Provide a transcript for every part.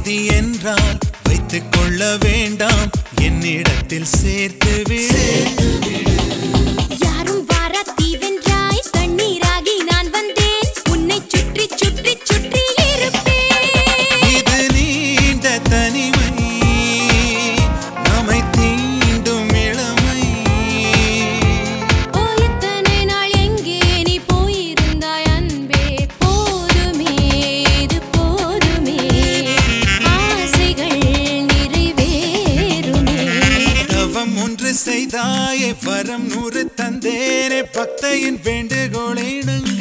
விதி என்றால் வைத்துக் கொள்ள வேண்டாம் என்னிடத்தில் சேர்த்து விடு யாரும் வாரா தீவென்றாய் கண்ணீராகி நான் வந்தேன் உன்னை சுற்றி சுற்றி சுற்றி இருப்பேன் இது நீண்ட தனிமை நம்மை தீண்டும் இளமை ஓ எத்தனை நாள் எங்கே நீ போயிருந்தாய் அன்பே போதுமே இது போதுமே ஆசைகள் நிறைவேறுமே தவம் ஒன்று செய்தாயே வரம் நூறு தந்தேனே பக்தையின் வேண்டுகோளை இணங்க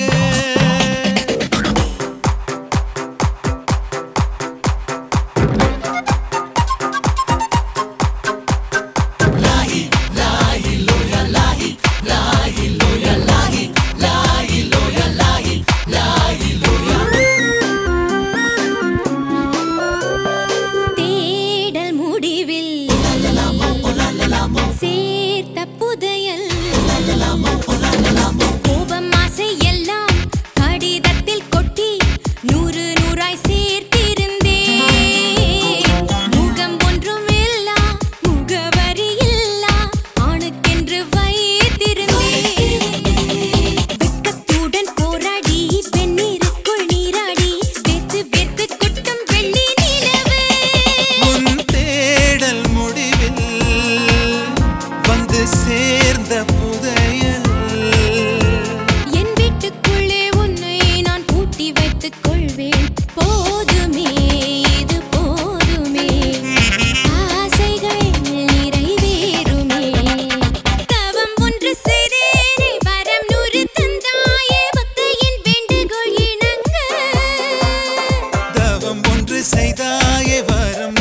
தேடல் முடிவில் சேர்த்த புதையல் கோபம் ஆசை எல்லாம் கடிதத்தில் கொட்டி நூறு நூறாய் சேர்த்திருந்தேன் முகம் ஒன்றும் இல்லா முகவரி இல்லா ஆணுக்கென்று வைத்திருந்தேன் வெட்கத்துடன் போராடி வெந்நீருக்குள் நீராடி வெத்து வெத்து கொட்டும் வெள்ளி நிலவு உன் தேடல் முடிவில் வந்து சேர்ந்த புதையல் என் வீட்டுக்குள்ளே உன்னை நான் பூட்டி வைத்துக் கொள்வேன் போதுமே இது போதுமே ஆசைகள் நிறைவேறுமே தவம் ஒன்று செய்தேனே வரம் நூறு தந்தாயே பக்தையின் வேண்டுகோள் இணங்க தவம் ஒன்று செய்தாயே வரம்